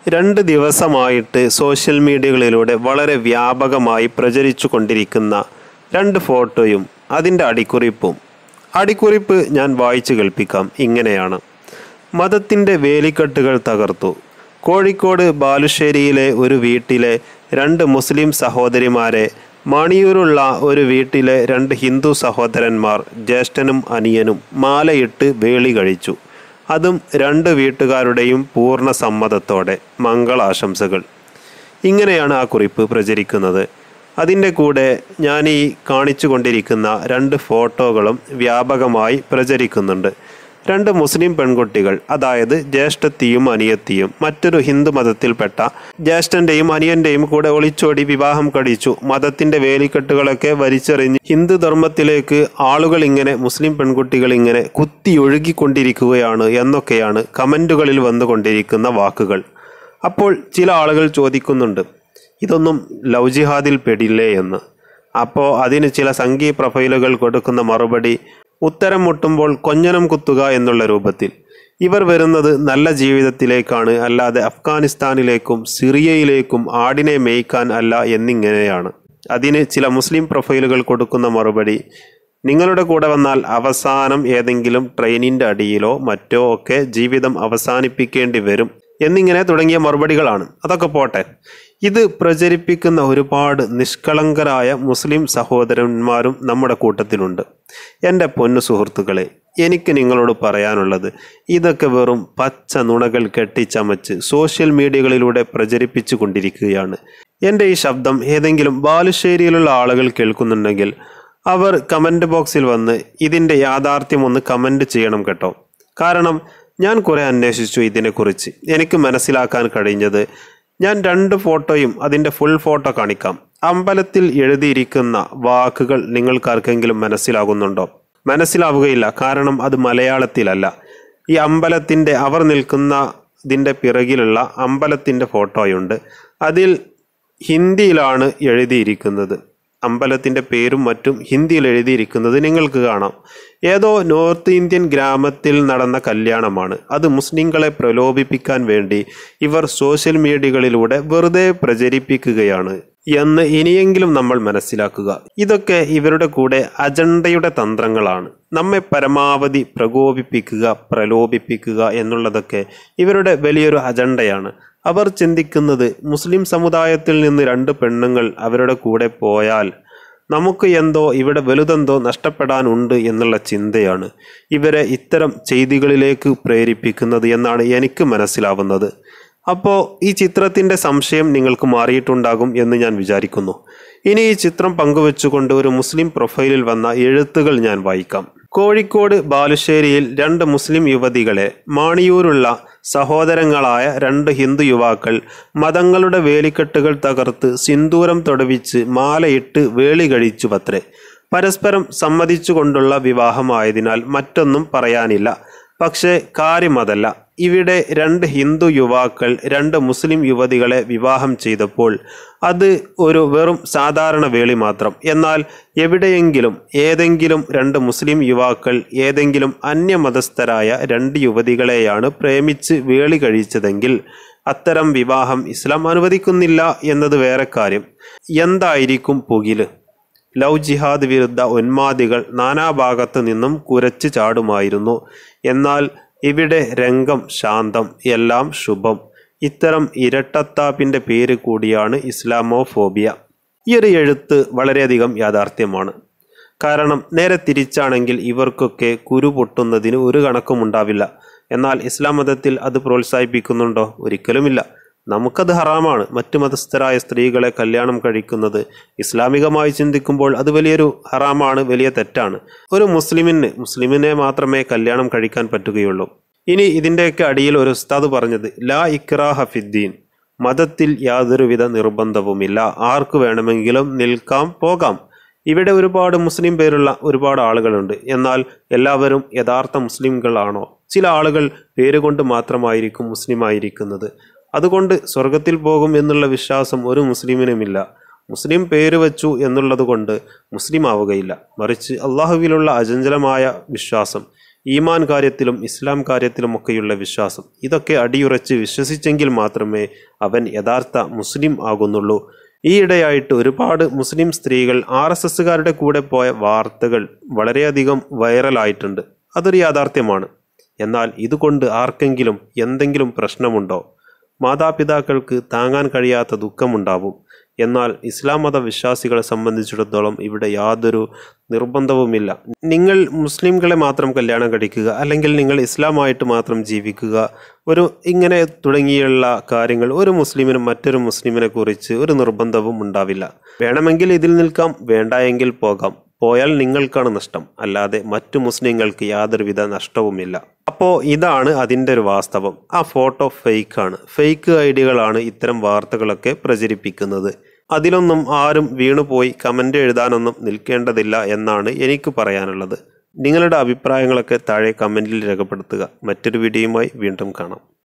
രണ്ട് ദിവസമായിട്ട് സോഷ്യൽ മീഡിയകളിലൂടെ വളരെ വ്യാപകമായി പ്രചരിച്ചു കൊണ്ടിരിക്കുന്ന രണ്ട് ഫോട്ടോയും അതിൻ്റെ അടിക്കുറിപ്പും അടിക്കുറിപ്പ് ഞാൻ വായിച്ചു കേൾപ്പിക്കാം ഇങ്ങനെയാണ് മതത്തിൻ്റെ വേലിക്കെട്ടുകൾ തകർത്തു കോഴിക്കോട് ബാലുശ്ശേരിയിലെ ഒരു വീട്ടിലെ രണ്ട് മുസ്ലിം സഹോദരിമാരെ മണിയൂരുള്ള ഒരു വീട്ടിലെ രണ്ട് ഹിന്ദു സഹോദരന്മാർ ജ്യേഷ്ഠനും അനിയനും മാലയിട്ട് വേളി കഴിച്ചു അതും രണ്ട് വീട്ടുകാരുടെയും പൂർണ്ണ സമ്മതത്തോടെ മംഗളാശംസകൾ ഇങ്ങനെയാണ് ആ കുറിപ്പ് പ്രചരിക്കുന്നത് അതിൻ്റെ കൂടെ ഞാൻ ഈ കാണിച്ചു കൊണ്ടിരിക്കുന്ന രണ്ട് ഫോട്ടോകളും വ്യാപകമായി പ്രചരിക്കുന്നുണ്ട് രണ്ട് മുസ്ലിം പെൺകുട്ടികൾ അതായത് ജ്യേഷ്ഠത്തിയും അനിയത്തിയും മറ്റൊരു ഹിന്ദു മതത്തിൽപ്പെട്ട ജ്യേഷ്ഠന്റെയും അനിയന്റെയും കൂടെ ഒളിച്ചോടി വിവാഹം കഴിച്ചു മതത്തിന്റെ വേലിക്കെട്ടുകളൊക്കെ വലിച്ചെറിഞ്ഞ് ഹിന്ദു ധർമ്മത്തിലേക്ക് ആളുകൾ ഇങ്ങനെ മുസ്ലിം പെൺകുട്ടികൾ ഇങ്ങനെ കുത്തിയൊഴുകിക്കൊണ്ടിരിക്കുകയാണ് എന്നൊക്കെയാണ് കമന്റുകളിൽ വന്നുകൊണ്ടിരിക്കുന്ന വാക്കുകൾ അപ്പോൾ ചില ആളുകൾ ചോദിക്കുന്നുണ്ട് ഇതൊന്നും ലവ് ജിഹാദിൽ പെടില്ലേ എന്ന് അപ്പോൾ അതിന് ചില സംഘീയ പ്രൊഫൈലുകൾ കൊടുക്കുന്ന മറുപടി ഉത്തരം മുട്ടുമ്പോൾ കൊഞ്ഞനം കുത്തുക എന്നുള്ള രൂപത്തിൽ ഇവർ വരുന്നത് നല്ല ജീവിതത്തിലേക്കാണ് അല്ലാതെ അഫ്ഗാനിസ്ഥാനിലേക്കും സിറിയയിലേക്കും ആടിനെ മേയ്ക്കാൻ അല്ല എന്നിങ്ങനെയാണ് അതിന് ചില മുസ്ലിം പ്രൊഫൈലുകൾ കൊടുക്കുന്ന മറുപടി നിങ്ങളുടെ കൂടെ വന്നാൽ അവസാനം ഏതെങ്കിലും ട്രെയിനിൻ്റെ അടിയിലോ മറ്റോ ഒക്കെ ജീവിതം അവസാനിപ്പിക്കേണ്ടി വരും എന്നിങ്ങനെ തുടങ്ങിയ മറുപടികളാണ് അതൊക്കെ പോട്ടെ ഇത് പ്രചരിപ്പിക്കുന്ന ഒരുപാട് നിഷ്കളങ്കരായ മുസ്ലിം സഹോദരന്മാരും നമ്മുടെ കൂട്ടത്തിലുണ്ട് എൻ്റെ പൊന്നു സുഹൃത്തുക്കളെ എനിക്ക് നിങ്ങളോട് പറയാനുള്ളത് ഇതൊക്കെ വെറും പച്ച നുണകൾ കെട്ടിച്ചമച്ച് സോഷ്യൽ മീഡിയകളിലൂടെ പ്രചരിപ്പിച്ചു കൊണ്ടിരിക്കുകയാണ് എൻ്റെ ഈ ശബ്ദം ഏതെങ്കിലും ബാലുശ്ശേരിയിലുള്ള ആളുകൾ കേൾക്കുന്നുണ്ടെങ്കിൽ അവർ കമൻറ്റ് ബോക്സിൽ വന്ന് ഇതിൻ്റെ യാഥാർത്ഥ്യം ഒന്ന് കമൻറ്റ് ചെയ്യണം കേട്ടോ കാരണം ഞാൻ കുറേ അന്വേഷിച്ചു ഇതിനെക്കുറിച്ച് എനിക്ക് മനസ്സിലാക്കാൻ കഴിഞ്ഞത് ഞാൻ രണ്ട് ഫോട്ടോയും അതിൻ്റെ ഫുൾ ഫോട്ടോ കാണിക്കാം അമ്പലത്തിൽ എഴുതിയിരിക്കുന്ന വാക്കുകൾ നിങ്ങൾക്കാർക്കെങ്കിലും മനസ്സിലാകുന്നുണ്ടോ മനസ്സിലാവുകയില്ല കാരണം അത് മലയാളത്തിലല്ല ഈ അമ്പലത്തിൻ്റെ അവർ നിൽക്കുന്ന ഇതിൻ്റെ പിറകിലുള്ള അമ്പലത്തിൻ്റെ ഫോട്ടോയുണ്ട് അതിൽ ഹിന്ദിയിലാണ് എഴുതിയിരിക്കുന്നത് അമ്പലത്തിൻ്റെ പേരും മറ്റും ഹിന്ദിയിൽ എഴുതിയിരിക്കുന്നത് നിങ്ങൾക്ക് കാണാം ഏതോ നോർത്ത് ഇന്ത്യൻ ഗ്രാമത്തിൽ നടന്ന കല്യാണമാണ് അത് മുസ്ലിങ്ങളെ പ്രലോഭിപ്പിക്കാൻ വേണ്ടി ഇവർ സോഷ്യൽ മീഡിയകളിലൂടെ വെറുതെ പ്രചരിപ്പിക്കുകയാണ് എന്ന് ഇനിയെങ്കിലും നമ്മൾ മനസ്സിലാക്കുക ഇതൊക്കെ ഇവരുടെ കൂടെ അജണ്ടയുടെ തന്ത്രങ്ങളാണ് നമ്മെ പരമാവധി പ്രകോപിപ്പിക്കുക പ്രലോഭിപ്പിക്കുക എന്നുള്ളതൊക്കെ ഇവരുടെ വലിയൊരു അജണ്ടയാണ് അവർ ചിന്തിക്കുന്നത് മുസ്ലിം സമുദായത്തിൽ നിന്ന് രണ്ട് പെണ്ണുങ്ങൾ അവരുടെ കൂടെ പോയാൽ നമുക്ക് എന്തോ ഇവിടെ വലുതെന്തോ നഷ്ടപ്പെടാനുണ്ട് എന്നുള്ള ചിന്തയാണ് ഇവരെ ഇത്തരം ചെയ്തികളിലേക്ക് പ്രേരിപ്പിക്കുന്നത് എന്നാണ് എനിക്ക് മനസ്സിലാവുന്നത് അപ്പോൾ ഈ ചിത്രത്തിൻ്റെ സംശയം നിങ്ങൾക്ക് മാറിയിട്ടുണ്ടാകും എന്ന് ഞാൻ വിചാരിക്കുന്നു ഇനി ഈ ചിത്രം പങ്കുവെച്ചുകൊണ്ട് ഒരു മുസ്ലിം പ്രൊഫൈലിൽ വന്ന എഴുത്തുകൾ ഞാൻ വായിക്കാം കോഴിക്കോട് ബാലുശ്ശേരിയിൽ രണ്ട് മുസ്ലിം യുവതികളെ മാണിയൂരുള്ള സഹോദരങ്ങളായ രണ്ട് ഹിന്ദു യുവാക്കൾ മതങ്ങളുടെ വേലിക്കെട്ടുകൾ തകർത്ത് സിന്ദൂരം തൊടുവിച്ച് മാലയിട്ട് വേളി കഴിച്ചു പത്രേ പരസ്പരം സമ്മതിച്ചുകൊണ്ടുള്ള വിവാഹമായതിനാൽ മറ്റൊന്നും പറയാനില്ല പക്ഷേ കാര്യം അതല്ല ഇവിടെ രണ്ട് ഹിന്ദു യുവാക്കൾ രണ്ട് മുസ്ലിം യുവതികളെ വിവാഹം ചെയ്തപ്പോൾ അത് ഒരു വെറും സാധാരണ വേളി മാത്രം എന്നാൽ എവിടെയെങ്കിലും ഏതെങ്കിലും രണ്ട് മുസ്ലിം യുവാക്കൾ ഏതെങ്കിലും അന്യമതസ്ഥരായ രണ്ട് യുവതികളെയാണ് പ്രേമിച്ച് വേളി കഴിച്ചതെങ്കിൽ അത്തരം വിവാഹം ഇസ്ലാം അനുവദിക്കുന്നില്ല എന്നത് വേറെ കാര്യം എന്തായിരിക്കും പുകില് ലവ് ജിഹാദ് വിരുദ്ധ ഉന്മാദികൾ നാനാഭാഗത്തു നിന്നും കുരച്ചു ചാടുമായിരുന്നു എന്നാൽ ഇവിടെ രംഗം ശാന്തം എല്ലാം ശുഭം ഇത്തരം ഇരട്ടത്താപ്പിൻ്റെ പേര് കൂടിയാണ് ഇസ്ലാമോഫോബിയ ഈ ഒരു എഴുത്ത് വളരെയധികം യാഥാർത്ഥ്യമാണ് കാരണം നേരെ തിരിച്ചാണെങ്കിൽ ഇവർക്കൊക്കെ കുരു പൊട്ടുന്നതിന് ഒരു കണക്കും ഉണ്ടാവില്ല എന്നാൽ ഇസ്ലാം മതത്തിൽ അത് പ്രോത്സാഹിപ്പിക്കുന്നുണ്ടോ ഒരിക്കലുമില്ല നമുക്കത് ഹറാമാണ് മറ്റു മതസ്ഥരായ സ്ത്രീകളെ കല്യാണം കഴിക്കുന്നത് ഇസ്ലാമികമായി ചിന്തിക്കുമ്പോൾ അത് വലിയൊരു ഹറാമാണ് വലിയ തെറ്റാണ് ഒരു മുസ്ലിമിന് മുസ്ലിമിനെ മാത്രമേ കല്യാണം കഴിക്കാൻ പറ്റുകയുള്ളൂ ഇനി ഇതിൻ്റെയൊക്കെ അടിയിൽ ഒരു ഉസ്താദ് പറഞ്ഞത് ലാ ഇക്രാഹ ഫിദ്ദീൻ മതത്തിൽ യാതൊരുവിധ നിർബന്ധവുമില്ല ആർക്ക് വേണമെങ്കിലും നിൽക്കാം പോകാം ഇവിടെ ഒരുപാട് മുസ്ലിം പേരുള്ള ഒരുപാട് ആളുകളുണ്ട് എന്നാൽ എല്ലാവരും യഥാർത്ഥ മുസ്ലിംകളാണോ ചില ആളുകൾ പേരുകൊണ്ട് മാത്രമായിരിക്കും മുസ്ലിം ആയിരിക്കുന്നത് അതുകൊണ്ട് സ്വർഗത്തിൽ പോകും എന്നുള്ള വിശ്വാസം ഒരു മുസ്ലിമിനുമില്ല മുസ്ലിം പേര് വച്ചു എന്നുള്ളത് കൊണ്ട് മുസ്ലിം ആവുകയില്ല മറിച്ച് അള്ളാഹുവിലുള്ള അചഞ്ചലമായ വിശ്വാസം ഈമാൻ കാര്യത്തിലും ഇസ്ലാം കാര്യത്തിലുമൊക്കെയുള്ള വിശ്വാസം ഇതൊക്കെ അടിയുറച്ച് വിശ്വസിച്ചെങ്കിൽ മാത്രമേ അവൻ യഥാർത്ഥ മുസ്ലിം ആകുന്നുള്ളൂ ഈയിടെയായിട്ട് ഒരുപാട് മുസ്ലിം സ്ത്രീകൾ ആർ എസ് എസ്സുകാരുടെ കൂടെ പോയ വാർത്തകൾ വളരെയധികം വൈറലായിട്ടുണ്ട് അതൊരു യാഥാർത്ഥ്യമാണ് എന്നാൽ ഇതുകൊണ്ട് ആർക്കെങ്കിലും എന്തെങ്കിലും പ്രശ്നമുണ്ടോ മാതാപിതാക്കൾക്ക് താങ്ങാൻ കഴിയാത്ത ദുഃഖമുണ്ടാവും എന്നാൽ ഇസ്ലാം മത വിശ്വാസികളെ സംബന്ധിച്ചിടത്തോളം ഇവിടെ യാതൊരു നിർബന്ധവുമില്ല നിങ്ങൾ മുസ്ലിംകളെ മാത്രം കല്യാണം കഴിക്കുക അല്ലെങ്കിൽ നിങ്ങൾ ഇസ്ലാമായിട്ട് മാത്രം ജീവിക്കുക ഒരു ഇങ്ങനെ തുടങ്ങിയുള്ള കാര്യങ്ങൾ ഒരു മുസ്ലിമിനും മറ്റൊരു മുസ്ലിമിനെ കുറിച്ച് ഒരു നിർബന്ധവും ഉണ്ടാവില്ല വേണമെങ്കിൽ ഇതിൽ നിൽക്കാം വേണ്ട എങ്കിൽ പോകാം പോയാൽ നിങ്ങൾക്കാണ് നഷ്ടം അല്ലാതെ മറ്റു മുസ്ലിങ്ങൾക്ക് യാതൊരുവിധ നഷ്ടവുമില്ല അപ്പോൾ ഇതാണ് അതിൻ്റെ ഒരു വാസ്തവം ആ ഫോട്ടോ ഫേക്കാണ് ഫേക്ക് ഐഡികളാണ് ഇത്തരം വാർത്തകളൊക്കെ പ്രചരിപ്പിക്കുന്നത് അതിലൊന്നും ആരും വീണുപോയി കമൻ്റ് എഴുതാനൊന്നും നിൽക്കേണ്ടതില്ല എന്നാണ് എനിക്ക് പറയാനുള്ളത് നിങ്ങളുടെ അഭിപ്രായങ്ങളൊക്കെ താഴെ കമൻറ്റിൽ രേഖപ്പെടുത്തുക മറ്റൊരു വീഡിയോയുമായി വീണ്ടും കാണാം